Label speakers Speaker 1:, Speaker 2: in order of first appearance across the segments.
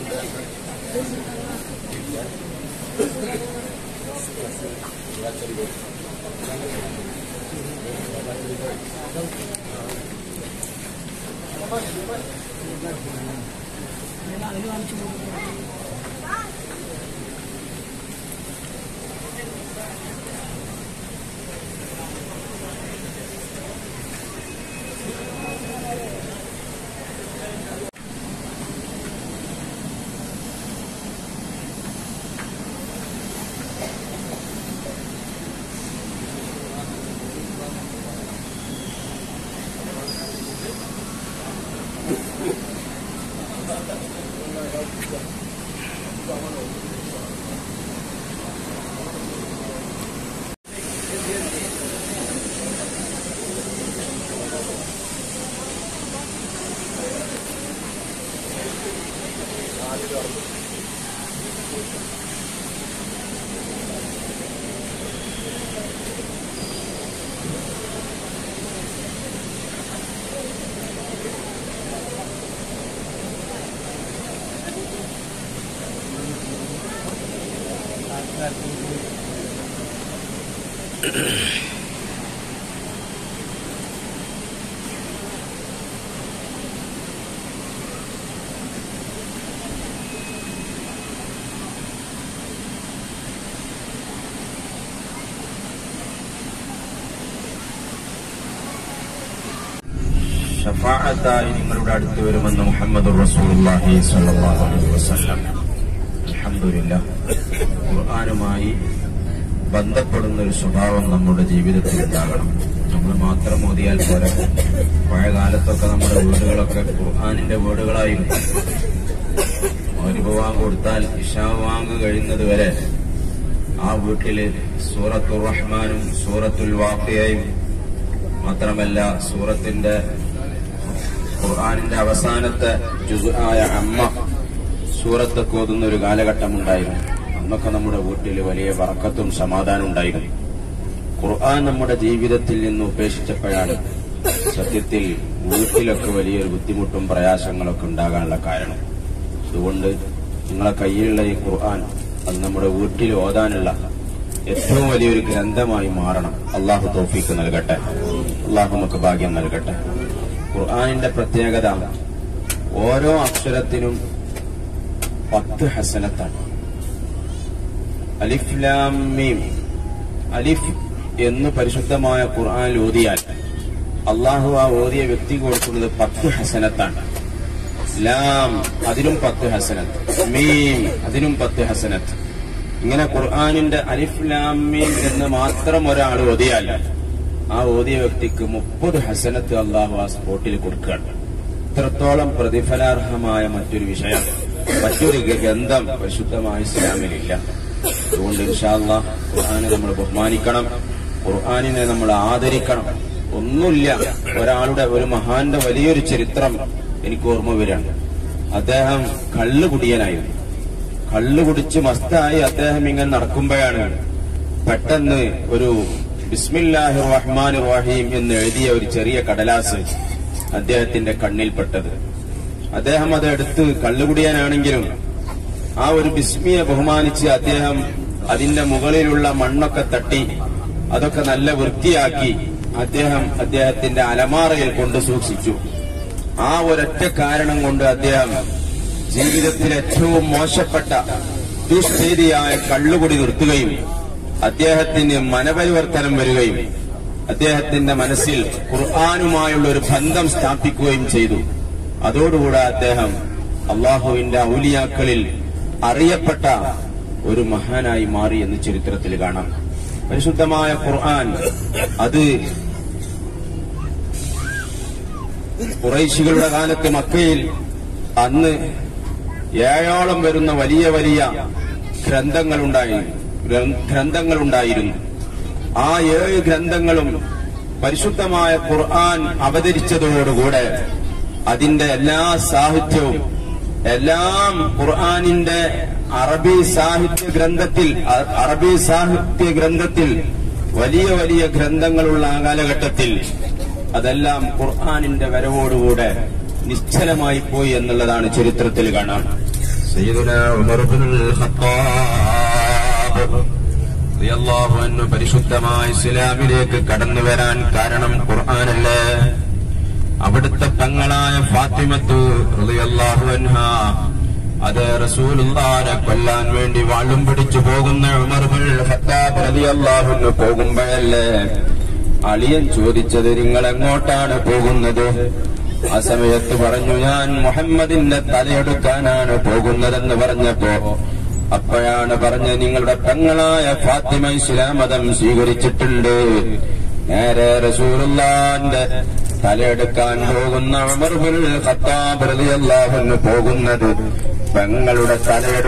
Speaker 1: ഷഫാഅത്തായി നിങ്ങളുടെ അടുത്ത് വരുമെന്ന് മുഹമ്മദ് റസൂലുള്ളാഹി സ്വല്ലല്ലാഹു അലൈഹി വസല്ലം അൽഹംദുലില്ലാ ഖുർആനുമായി ബന്ധപ്പെടുന്ന ഒരു സ്വഭാവം നമ്മുടെ ജീവിതത്തിൽ ഉണ്ടാകണം നമ്മൾ മാത്രം ഓതിയാൽ പോരാ പഴയ കാലത്തൊക്കെ നമ്മുടെ വീടുകളൊക്കെ ഖുർആാനിന്റെ വീടുകളായിരുന്നു ഒരുപവാങ് കൊടുത്താൽ ഇഷാവാങ് കഴിയുന്നത് വരെ ആ വീട്ടില് സൂറത്തുർ റഹ്മാനും സൂറത്തുൽ വാഖിയയും മാത്രമല്ല സൂറത്തിന്റെ ഖുർആാനിന്റെ അവസാനത്തെ ജുസുആയ അമ്മ സൂറത്തൊക്കെ ഓതുന്ന ഒരു കാലഘട്ടം ഉണ്ടായിരുന്നു അന്നൊക്കെ നമ്മുടെ വീട്ടിൽ വലിയ വറക്കത്തും സമാധാനം ഉണ്ടായിരുന്നു ഖുർആൻ നമ്മുടെ ജീവിതത്തിൽ നിന്ന് ഉപേക്ഷിച്ചപ്പോഴാണ് സത്യത്തിൽ വീട്ടിലൊക്കെ വലിയൊരു ബുദ്ധിമുട്ടും പ്രയാസങ്ങളൊക്കെ ഉണ്ടാകാനുള്ള കാരണം അതുകൊണ്ട് നിങ്ങളെ കയ്യിലുള്ള ഈ ഖുർആൻ അത് നമ്മുടെ വീട്ടിൽ ഓതാനുള്ള ഏറ്റവും വലിയൊരു ഗ്രന്ഥമായി മാറണം അള്ളാഹു തോഫീക്ക് നൽകട്ടെ അള്ളാഹു നമുക്ക് ഭാഗ്യം നൽകട്ടെ ഖുർആാനിന്റെ പ്രത്യേകത ഓരോ അക്ഷരത്തിനും പത്ത് ഹസനത്താണ് അലിഫ് ലാം മീം അലിഫ് എന്ന് പരിശുദ്ധമായ ഖുർആൻ ഓതിയാൽ അള്ളാഹു ആ ഓതിയ വ്യക്തി കൊടുക്കുന്നത് പത്ത് ഹസനത്താണ് ലാം അതിനും പത്ത് ഹസനത്ത് മീം അതിനും പത്ത് ഹസനത്ത് ഇങ്ങനെ ഖുർആാനിന്റെ അലിഫ് ലാം മീം എന്ന് മാത്രം ഒരാൾ ഓതിയാൽ ആ ഓതിയ വ്യക്തിക്ക് മുപ്പത് ഹസനത്ത് അള്ളാഹു ആ സ്പോട്ടിൽ കൊടുക്കുകയാണ് ഇത്രത്തോളം പ്രതിഫലാർഹമായ മറ്റൊരു വിഷയം മറ്റൊരു ഗ്രന്ഥം പരിശുദ്ധമായ ഇസ്ലാമിലില്ല അതുകൊണ്ട് ഇൻഷാല്ല ഖുർആാനെ നമ്മൾ ബഹുമാനിക്കണം ഖുർആാനിനെ നമ്മൾ ആദരിക്കണം ഒന്നുമില്ല ഒരാളുടെ ഒരു മഹാന്റെ വലിയൊരു ചരിത്രം എനിക്ക് ഓർമ്മ വരികയാണ് അദ്ദേഹം കള്ളുകുടിയനായിരുന്നു കള്ളു കുടിച്ച് മസ്തായി അദ്ദേഹം ഇങ്ങനെ നടക്കുമ്പോഴാണ് പെട്ടെന്ന് ഒരു ബിസ്മില്ലാഹി റഹ്മാൻ റഹീം എന്ന് എഴുതിയ ഒരു ചെറിയ കടലാസ് അദ്ദേഹത്തിന്റെ കണ്ണിൽപ്പെട്ടത് അദ്ദേഹം അത് എടുത്ത് കള്ളുകുടിയാനാണെങ്കിലും ആ ഒരു ബിസ്മിയെ ബഹുമാനിച്ച് അദ്ദേഹം അതിന്റെ മുകളിലുള്ള മണ്ണൊക്കെ തട്ടി അതൊക്കെ നല്ല വൃത്തിയാക്കി അദ്ദേഹം അദ്ദേഹത്തിന്റെ അലമാറയിൽ കൊണ്ട് സൂക്ഷിച്ചു ആ ഒരൊറ്റ കാരണം കൊണ്ട് അദ്ദേഹം ജീവിതത്തിൽ ഏറ്റവും മോശപ്പെട്ട ദുഷ്ചേതിയായ കള്ളുകുടി നിർത്തുകയും അദ്ദേഹത്തിന് മനപരിവർത്തനം വരികയും അദ്ദേഹത്തിന്റെ മനസ്സിൽ ഖുർആാനുമായുള്ള ഒരു ബന്ധം സ്ഥാപിക്കുകയും ചെയ്തു അതോടുകൂടെ അദ്ദേഹം അള്ളാഹുവിന്റെ ഔലിയാക്കളിൽ അറിയപ്പെട്ട ഒരു മഹാനായി മാറി എന്ന് ചരിത്രത്തിൽ കാണാം പരിശുദ്ധമായ ഖുർആൻ അത് കുറൈശികളുടെ കാലത്ത് മക്കയിൽ അന്ന് ഏഴോളം വരുന്ന വലിയ വലിയ ഗ്രന്ഥങ്ങളുണ്ടായിരുന്നു ഗ്രന്ഥങ്ങളുണ്ടായിരുന്നു ആ ഏഴ് ഗ്രന്ഥങ്ങളും പരിശുദ്ധമായ ഖുർആൻ അവതരിച്ചതോടുകൂടെ അതിന്റെ എല്ലാ സാഹിത്യവും എല്ലാം ഖുർആാനിന്റെ അറബി സാഹിത്യ ഗ്രന്ഥത്തിൽ അ- അറബി സാഹിത്യ ഗ്രന്ഥത്തിൽ വലിയ വലിയ ഗ്രന്ഥങ്ങളുള്ള ആ കാലഘട്ടത്തിൽ അതെല്ലാം ഖുർആാനിന്റെ വരവോടുകൂടെ നിശ്ചലമായി പോയി എന്നുള്ളതാണ് ചരിത്രത്തിൽ കാണാം സയ്യിദുന ഉമർ ഇബ്നുൽ ഖത്താബ് റളിയല്ലാഹു അൻഹു പരിശുദ്ധമായ ഇസ്ലാമിലേക്ക് കടന്നു വരാൻ കാരണം ഖുർആനല്ലേ അവിടുത്തെ പെങ്ങളായ ഫാത്തിമത്ത് റളിയല്ലാഹു അൻഹ അത് റസൂലുള്ളാനെ കൊല്ലാൻ വേണ്ടി വാളും പിടിച്ചു പോകുന്ന ഉമർ ഇബ്നുൽ ഖത്താബ് റളിയല്ലാഹു അൻഹു പോകുമ്പോഴല്ലേ അളിയൻ ചോദിച്ചത് നിങ്ങൾ എങ്ങോട്ടാണ് പോകുന്നത് ആ സമയത്ത് പറഞ്ഞു ഞാൻ മുഹമ്മദിന്റെ തലയെടുക്കാനാണ് പോകുന്നതെന്ന് പറഞ്ഞപ്പോ അപ്പോഴാണ് പറഞ്ഞ നിങ്ങളുടെ പെങ്ങളായ ഫാത്തിമ ഇസ്ലാം മതം സ്വീകരിച്ചിട്ടുണ്ട് നേരെ റസൂലുള്ളാന്റെ തലയെടുക്കാൻ പോകുന്ന ഉമർബുൽ ഖത്താബ് റളിയല്ലാഹു അൻഹു പോകുന്നത് പെങ്ങളുടെ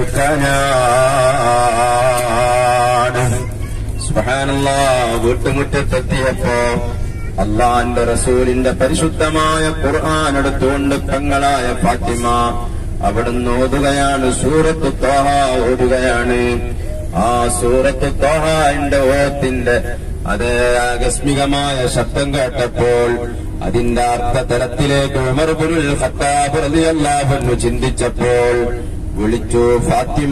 Speaker 1: തലയെടുക്കാനാണ് സുബ്ഹാനല്ലാ വീട്ടുമുറ്റത്തെത്തിയപ്പോ അള്ളാന്റെ റസൂലിന്റെ പരിശുദ്ധമായ ഖുർആൻ എടുത്തുകൊണ്ട് പെങ്ങളായ ഫാത്തിമ അവിടുന്ന് ഓതുകയാണ് സൂറത്ത് തോഹ ഓതുകയാണ് ആ സൂറത്ത് തോഹന്റെ ഓത്തിന്റെ അത് ആകസ്മികമായ ശബ്ദം കേട്ടപ്പോൾ അതിന്റെ അർത്ഥതലത്തിലേക്ക് ഉമർബുൽ ഖത്താബ് റളിയല്ലാഹു അൻഹു ചിന്തിച്ചപ്പോൾ വിളിച്ചു ഫാത്തിമ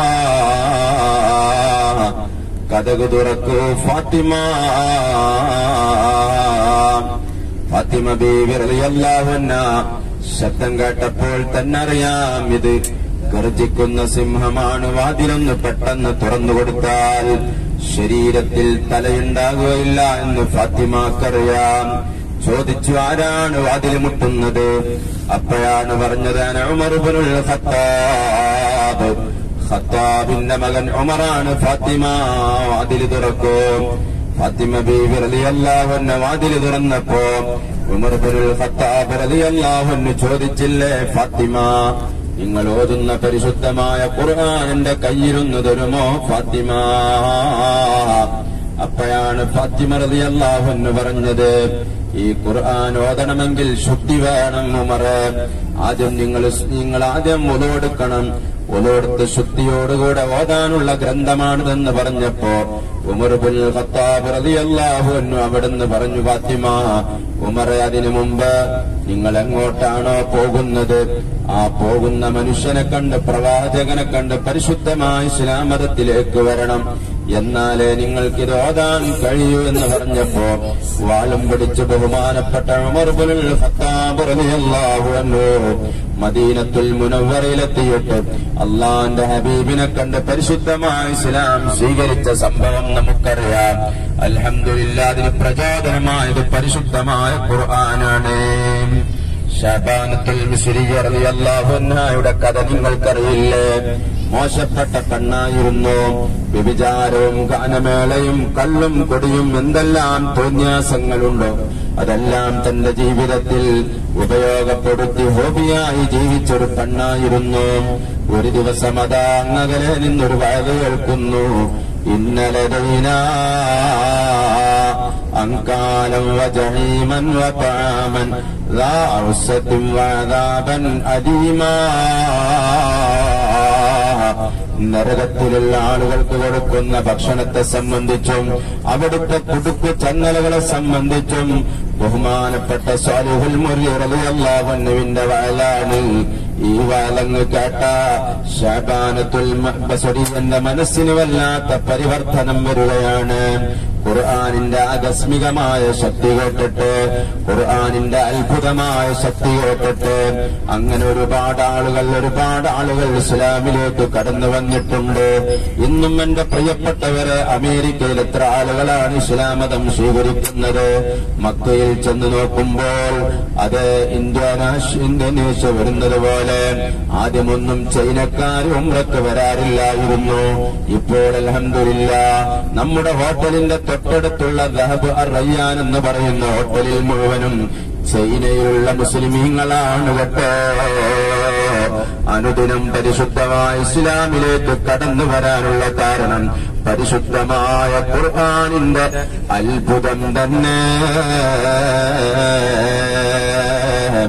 Speaker 1: കഥകു തുറക്കൂ ഫാത്തിമ ഫാത്തിമ ബീവി റളിയല്ലാഹു അൻഹ ശബ്ദം കേട്ടപ്പോൾ തന്നെ അറിയാം ഇത് ഗർജിക്കുന്ന സിംഹമാണ് വാതിലൊന്ന് പെട്ടെന്ന് തുറന്നു കൊടുത്താൽ ശരീരത്തിൽ തലയുണ്ടാകുകയില്ല എന്ന് ഫാത്തിമാക്കറിയാം ചോദിച്ചു ആരാണ് വാതിൽ മുട്ടുന്നത് അപ്പോഴാണ് പറഞ്ഞത് "അന ഉമറുബുൽ ഖത്താബ് ഖത്താബിന്റെ മകൻ ഉമറാണ് ഫാത്തിമ വാതിൽ തുറക്കും ഫാത്തിമ ബീവി റളിയല്ലാഹു അൻഹ വാതിൽ തുറന്നപ്പോ ഉമർ ബിനുൽ ഖത്താബ് റളിയല്ലാഹു അൻഹു ചോദിച്ചില്ലേ ഫാത്തിമ നിങ്ങൾ ഓതുന്ന പരിശുദ്ധമായ ഖുർആൻ എന്റെ കയ്യിലൊന്നു തരുമോ ഫാത്തിമ അപ്പോഴാണ് ഫാത്തിമ റളിയല്ലാഹു അൻഹു പറഞ്ഞത് ഈ ഖുർആൻ ഓതണമെങ്കിൽ ശുദ്ധി വേണം ഉമറ് ആദ്യം നിങ്ങൾ നിങ്ങൾ ആദ്യം ഒലോടുക്കണം ഒലോടുത്ത് ശുദ്ധിയോടുകൂടെ ഓതാനുള്ള ഗ്രന്ഥമാണിതെന്ന് പറഞ്ഞപ്പോ ഉമർബുൽ ഖത്താബ് റളിയല്ലാഹു അൻഹു അവിടുന്ന് പറഞ്ഞു ഫാത്തിമ ഉമറെ അതിനു മുമ്പ് നിങ്ങൾ എങ്ങോട്ടാണോ പോകുന്നത് ആ പോകുന്ന മനുഷ്യനെ കണ്ട് പ്രവാചകനെ കണ്ട് പരിശുദ്ധമായ ഇസ്ലാം മതത്തിലേക്ക് വരണം എന്നാലേ നിങ്ങൾക്കിത് ഓതാൻ കഴിയൂ എന്ന് പറഞ്ഞപ്പോ വാളും പിടിച്ച് ബഹുമാനപ്പെട്ട ഉമർബുൽ ഖത്താബ് റളിയല്ലാഹു അൻഹു മദീനത്തുൽ മുനവ്വറയിലെത്തിയിട്ട് അള്ളാന്റെ ഹബീബിനെ കണ്ട് പരിശുദ്ധമായ ഇസ്ലാം സ്വീകരിച്ച സംഭവം നമുക്കറിയാം അൽഹംദുലില്ലാ അതിന് പ്രചോദനമായത് പരിശുദ്ധമായ ഖുർആനാണ് ഷബാനത്തുൽ മിസ്രിയ റളിയല്ലാഹു അൻഹയുടെ കഥ നിങ്ങൾക്കറിയില്ലേ മോശപ്പെട്ട പെണ്ണായിരുന്നു വ്യഭിചാരവും ഗാനമേളയും കള്ളും കൊടിയും എന്തെല്ലാം തോന്യാസങ്ങളുണ്ടോ അതെല്ലാം തന്റെ ജീവിതത്തിൽ ഉപയോഗപ്പെടുത്തി ഹോബിയായി ജീവിച്ചൊരു പെണ്ണായിരുന്നു ഒരു ദിവസം അതാ അങ്ങകലെ നിന്നൊരു വയത് കേൾക്കുന്നു ഇന്നലെ أنكالا وجحيما وطعاما ذا عسة وعذابا أليما നരകത്തിലുള്ള ആളുകൾക്ക് കൊടുക്കുന്ന ഭക്ഷണത്തെ സംബന്ധിച്ചും അവിടുത്തെ കുടുക്കു ചങ്ങലകളെ സംബന്ധിച്ചും ബഹുമാനപ്പെട്ട സ്വാലിഹുൽ മുറിയറിയാവുന്നവിന്റെ വയലാണ് ഈ വയലങ്ങ് കേട്ട ഷാബാനത്തുൽ ബസടി എന്റെ മനസ്സിന് വല്ലാത്ത പരിവർത്തനം വരികയാണ് ഖുർആാനിന്റെ ആകസ്മികമായ ശക്തി കേട്ടിട്ട് ഖുർആാനിന്റെ അത്ഭുതമായ ശക്തി കേട്ടിട്ട് അങ്ങനെ ഒരുപാട് ആളുകൾ ഒരുപാട് ആളുകൾ ഇസ്ലാമിലേക്ക് കടന്നു വന്നിട്ടുണ്ട് ഇന്നും എന്റെ പ്രിയപ്പെട്ടവര് അമേരിക്കയിൽ എത്ര ആളുകളാണ് ഇസ്ലാം മതം സ്വീകരിക്കുന്നത് മക്കയിൽ ചെന്ന് നോക്കുമ്പോൾ അത് ഇന്ത്യാനാശ് ഇന്തോനേഷ്യ വരുന്നത് പോലെ ആദ്യമൊന്നും ചൈനക്കാർ ഉമ്രക്ക് വരാറില്ലായിരുന്നു ഇപ്പോൾ അലഹമില്ല നമ്മുടെ ഹോട്ടലിന്റെ തൊട്ടടുത്തുള്ള ദഹബ് അർ റയ്യാൻ എന്ന് പറയുന്ന ഹോട്ടലിൽ മുഴുവനും ചൈനയിലുള്ള മുസ്ലിമീങ്ങളാണ് കേട്ടോ അനുദിനം പരിശുദ്ധമായ ഇസ്ലാമിലേക്ക് കടന്നു വരാനുള്ള കാരണം പരിശുദ്ധമായ ഖുർആാനിന്റെ അത്ഭുതം തന്നെ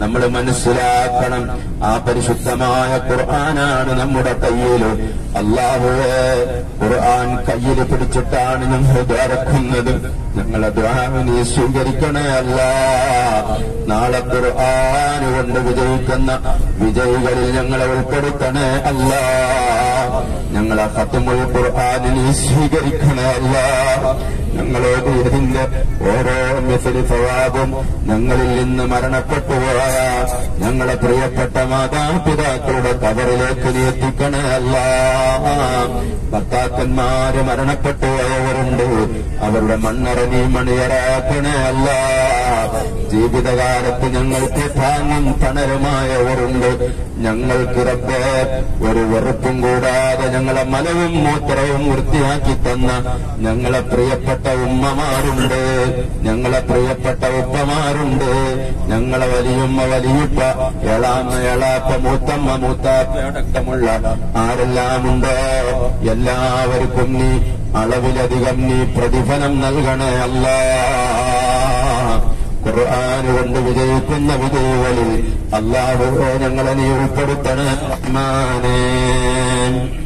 Speaker 1: നമ്മൾ മനസ്സിലാക്കണം ആ പരിശുദ്ധമായ ഖുർആനാണ് നമ്മുടെ കയ്യിൽ അള്ളാഹുവെ ഖുർആൻ കയ്യിൽ പിടിച്ചിട്ടാണ് ഞങ്ങൾ ദ്വാരക്കുന്നത് ഞങ്ങളെ ദ്വാരവിനെ സ്വീകരിക്കണേ അല്ല നാളെ ഖുർആൻ കൊണ്ട് വിജയിക്കുന്ന വിജയികളിൽ ഞങ്ങളെ ഉൾപ്പെടുത്തണേ അല്ല ഞങ്ങളെ ഫത്തുമുൽ ഖുർആാനിനെ സ്വീകരിക്കണേ അല്ല ഞങ്ങളോട് ഇതിന്റെ ഓരോ മെസലി സവാബും ഞങ്ങളിൽ നിന്ന് മരണപ്പെട്ടു പോയ ഞങ്ങളെ പ്രിയപ്പെട്ട മാതാപിതാക്കളുടെ കബറിലേക്ക് നീ എത്തിക്കണേ അല്ല ഭർത്താക്കന്മാര് മരണപ്പെട്ടു പോയവരുണ്ട് അവരുടെ മണ്ണറ നീ മണിയറാക്കണേ അല്ല ജീവിതകാലത്ത് ഞങ്ങൾക്ക് താങ്ങും തണലുമായവരുണ്ട് ഞങ്ങൾക്ക് റബ്ബേ ഒരു വെറുപ്പും കൂടാതെ ഞങ്ങളെ മനവും മൂത്രവും വൃത്തിയാക്കി തന്ന ഞങ്ങളെ പ്രിയപ്പെട്ട ഉമ്മമാരുണ്ട് ഞങ്ങളെ പ്രിയപ്പെട്ട ഉപ്പമാരുണ്ട് ഞങ്ങളെ വലിയുമ്മ വലിയുപ്പ എളാമ്മ എളാപ്പ മൂത്തമ്മ മൂത്താപ്പയടക്കമുള്ള ആരെല്ലാമുണ്ടോ എല്ലാവർക്കും നീ അളവിലധികം നീ പ്രതിഫലം നൽകണേ അല്ലാ ഖുർആൻ കൊണ്ട് വിജയിക്കുന്ന വിജയികളിൽ അള്ളാഹു ഞങ്ങളെ നീ ഉൾപ്പെടുത്തണേ റഹ്മാനേ